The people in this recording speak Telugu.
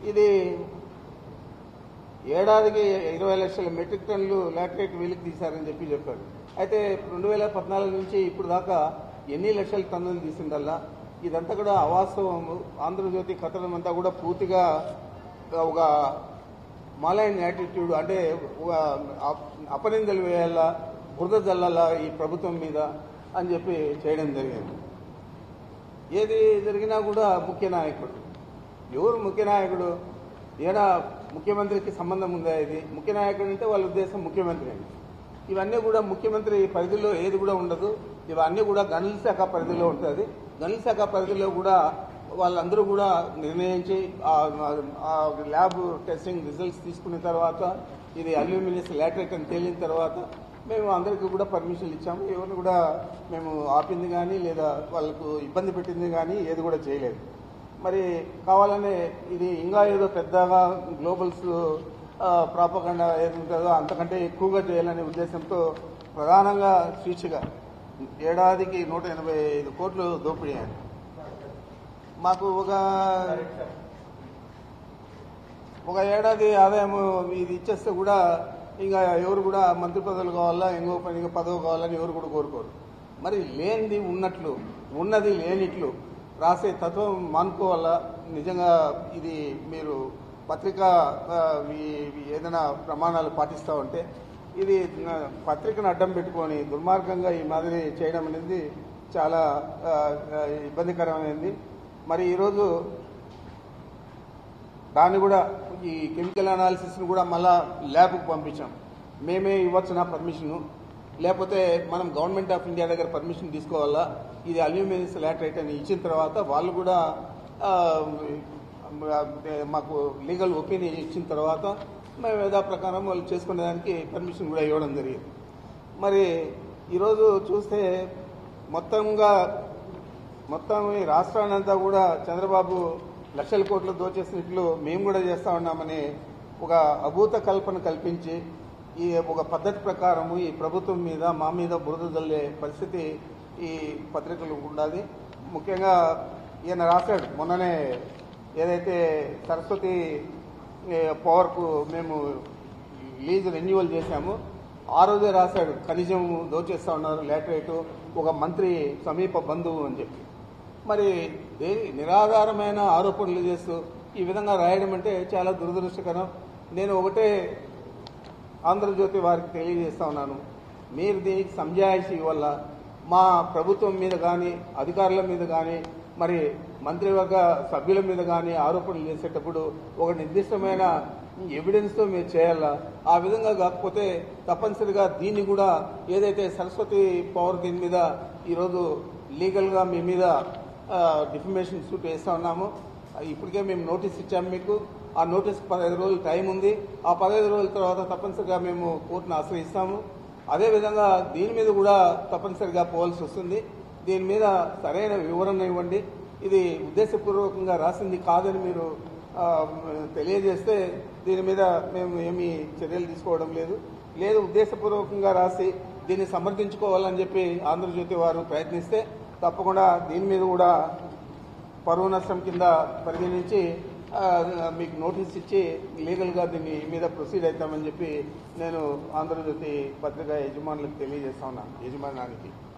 ఇది ఏడాదికి ఇరవై లక్షల మెట్రిక్ టన్నులు లాటరేట్ వెలికి తీశారని చెప్పి చెప్పారు అయితే రెండు వేల పద్నాలుగు నుంచి ఇప్పుడు దాకా ఎన్ని లక్షల టన్నులు తీసిందల్లా ఇదంతా కూడా అవాస్తవం ఆంధ్రజ్యోతి కథనం అంతా కూడా పూర్తిగా ఒక మాలైన్ యాటిట్యూడ్ అంటే ఒక అప్- అపనిందలు వేయాలా బురద జల్లాలా ఈ ప్రభుత్వం మీద అని చెప్పి చేయడం జరిగింది ఏది జరిగినా కూడా ముఖ్య నాయకుడు ఎవరు ముఖ్య నాయకుడు ఏడా ముఖ్యమంత్రికి సంబంధం ఉందా ఇది ముఖ్య నాయకుడు అంటే వాళ్ళ ఉద్దేశం ముఖ్యమంత్రి అని ఇవన్నీ కూడా ముఖ్యమంత్రి పరిధిలో ఏది కూడా ఉండదు ఇవన్నీ కూడా గనుల శాఖ పరిధిలో ఉంటుంది గనుల శాఖ పరిధిలో కూడా వాళ్ళందరూ కూడా నిర్ణయించి ఆ- ఆ ల్యాబ్ టెస్టింగ్ రిజల్ట్స్ తీసుకున్న తర్వాత ఇది అల్యూమినియస్ లాటరేట్ అని తేలిన తర్వాత మేము అందరికీ కూడా పర్మిషన్లు ఇచ్చాము ఎవరిని కూడా మేము ఆపింది కానీ లేదా వాళ్ళకు ఇబ్బంది పెట్టింది కానీ ఏది కూడా చేయలేదు మరి కావాలనే ఇది ఇంకా ఏదో పెద్దగా గ్లోబల్స్ ప్రాపగండా ఏది ఉంటుందో అంతకంటే ఎక్కువగా చేయాలనే ఉద్దేశంతో ప్రధానంగా స్వీచ్గా ఏడాదికి నూట ఎనభై ఐదు కోట్లు దోపిడీ అయ్యారు మాకు ఒక ఒక ఏడాది ఆదాయం ఇది ఇచ్చేస్తే కూడా ఇంకా ఎవరు కూడా మంత్రి పదవులు కావాలా ఇంకో పని ఇంకో పదవి కావాలని ఎవరు కూడా కోరుకోరు మరి లేనిది ఉన్నట్లు ఉన్నది లేనిట్లు రాసే తత్వం మానుకోవాలా నిజంగా ఇది మీరు పత్రిక ఆ, ఈ- ఈ ఏదైనా ప్రమాణాలు పాటిస్తూ ఉంటే ఇది ఆ, పత్రికను అడ్డం పెట్టుకొని దుర్మార్గంగా ఈ మాదిరి చేయడం అనేది చాలా ఆ, ఆ, ఇబ్బందికరమైనది మరి ఈరోజు దాన్ని కూడా ఈ కెమికల్ అనాలిసిస్ని కూడా మళ్ళా ల్యాబ్కి పంపించాం మేమే ఇవ్వచ్చు నా పర్మిషను లేకపోతే మనం గవర్నమెంట్ ఆఫ్ ఇండియా దగ్గర పర్మిషన్ తీసుకోవాలా ఇది అల్యూమినియస్ లాటరైట్ అని ఇచ్చిన తర్వాత వాళ్ళు కూడా ఆ, మాకు లీగల్ ఒపీనియన్ ఇచ్చిన తర్వాత మేము యథా ప్రకారం వాళ్ళు చేసుకునే దానికి పర్మిషన్ కూడా ఇవ్వడం జరిగింది మరి ఈరోజు చూస్తే మొత్తంగా మొత్తం ఈ రాష్ట్రాన్ని అంతా కూడా చంద్రబాబు లక్షల కోట్లు దోచేసినట్లు మేము కూడా చేస్తా ఉన్నామని ఒక అభూత కల్పన కల్పించి ఈ ఒక పద్ధతి ప్రకారము ఈ ప్రభుత్వం మీద మా మీద బురద జల్లే పరిస్థితి ఈ పత్రికలు ఉండాలి ముఖ్యంగా ఈయన రాశాడు మొన్ననే ఏదైతే సరస్వతి ఏ, పవర్కు మేము లీజ్ రెన్యువల్ చేశాము ఆ రోజే రాశాడు ఖనిజం దోచేస్తా ఉన్నారు లాటరేటు ఒక మంత్రి సమీప బంధువు అని చెప్పి మరి దేని నిరాధారమైన ఆరోపణలు చేస్తూ ఈ విధంగా రాయడం అంటే చాలా దురదృష్టకరం నేను ఒకటే ఆంధ్రజ్యోతి వారికి తెలియజేస్తా ఉన్నాను మీరు దీనికి సంజాయిషి వల్ల మా ప్రభుత్వం మీద కానీ అధికారుల మీద కానీ మరి మంత్రివర్గ సభ్యుల మీద కానీ ఆరోపణలు చేసేటప్పుడు ఒక నిర్దిష్టమైన ఎవిడెన్స్తో మీరు చేయాలా ఆ విధంగా కాకపోతే తప్పనిసరిగా దీన్ని కూడా ఏదైతే సరస్వతి పవర్ దీని మీద ఈరోజు లీగల్గా మీ మీద డిఫమేషన్ సూట్ వేస్తా ఉన్నాము ఇప్పటికే మేము నోటీస్ ఇచ్చాము మీకు ఆ నోటీస్ పదహైదు రోజులు టైం ఉంది ఆ పదహైదు రోజుల తర్వాత తప్పనిసరిగా మేము కోర్టును ఆశ్రయిస్తాము అదేవిధంగా దీని మీద కూడా తప్పనిసరిగా పోవాల్సి వస్తుంది దీని మీద సరైన వివరణ ఇవ్వండి ఇది ఉద్దేశపూర్వకంగా రాసింది కాదని మీరు ఆ, తెలియజేస్తే దీని మీద మేము ఏమీ చర్యలు తీసుకోవడం లేదు లేదు ఉద్దేశపూర్వకంగా రాసి దీన్ని సమర్థించుకోవాలని చెప్పి ఆంధ్రజ్యోతి వారు ప్రయత్నిస్తే తప్పకుండా దీని మీద కూడా పరువు నష్టం కింద పరిగణించి ఆ, మీకు నోటీస్ ఇచ్చి లీగల్గా దీన్ని మీద ప్రొసీడ్ అవుతామని చెప్పి నేను ఆంధ్రజ్యోతి పత్రిక యజమానులకు తెలియజేస్తా ఉన్నాను యజమానానికి